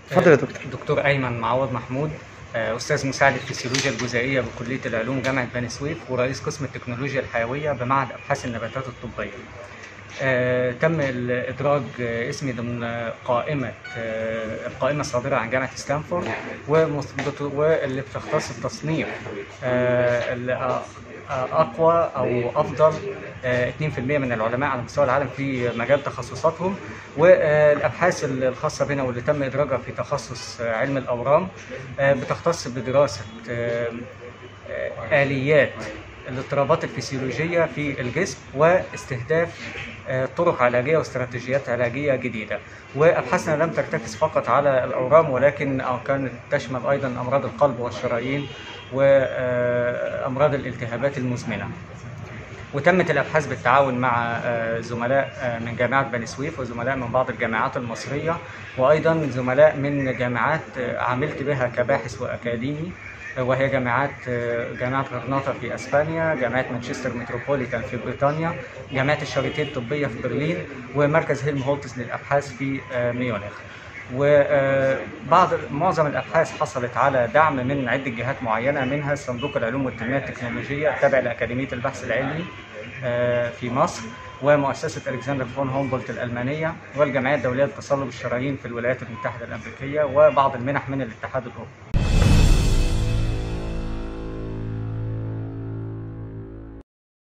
اتفضل يا دكتور دكتور ايمن معوض محمود آه، استاذ مساعد الفسيولوجيا الجزيئيه بكليه العلوم جامعه بني سويف ورئيس قسم التكنولوجيا الحيويه بمعهد ابحاث النباتات الطبيه آه، تم ادراج آه، اسمي ضمن قائمه آه، القائمه الصادره عن جامعه ستانفورد ومثبت- واللي بتختص بتصنيف آه، ال- آه، آه، اقوى او افضل آه، 2% من العلماء على مستوى العالم في مجال تخصصاتهم والابحاث الخاصه بنا واللي تم ادراجها في تخصص آه، علم الاورام آه، بتختص بدراسه آه، آه، اليات الاضطرابات الفسيولوجيه في الجسم واستهداف آه، طرق علاجيه واستراتيجيات علاجيه جديده وابحاثنا لم ترتكز فقط على الاورام ولكن آه، كانت تشمل ايضا امراض القلب والشرايين وامراض الالتهابات المزمنه وتمت الابحاث بالتعاون مع آه، زملاء آه، من جامعه بني سويف وزملاء من بعض الجامعات المصريه وايضا زملاء من جامعات آه، عملت بها كباحث واكاديمي آه، وهي جامعات آه، جامعه غرناطه في اسبانيا، جامعه مانشستر متروبوليتان في بريطانيا، جامعه الشاريتيه الطبيه في برلين ومركز هيلم هولتز للابحاث في آه، ميونخ. وبعض معظم الابحاث حصلت على دعم من عده جهات معينه منها صندوق العلوم والتنميه التكنولوجيه التابع لاكاديميه البحث العلمي آه، في مصر ومؤسسه الكسندر فون هومبولت الالمانيه والجمعيه الدوليه لتصلب الشرايين في الولايات المتحده الامريكيه وبعض المنح من الاتحاد الاوروبي.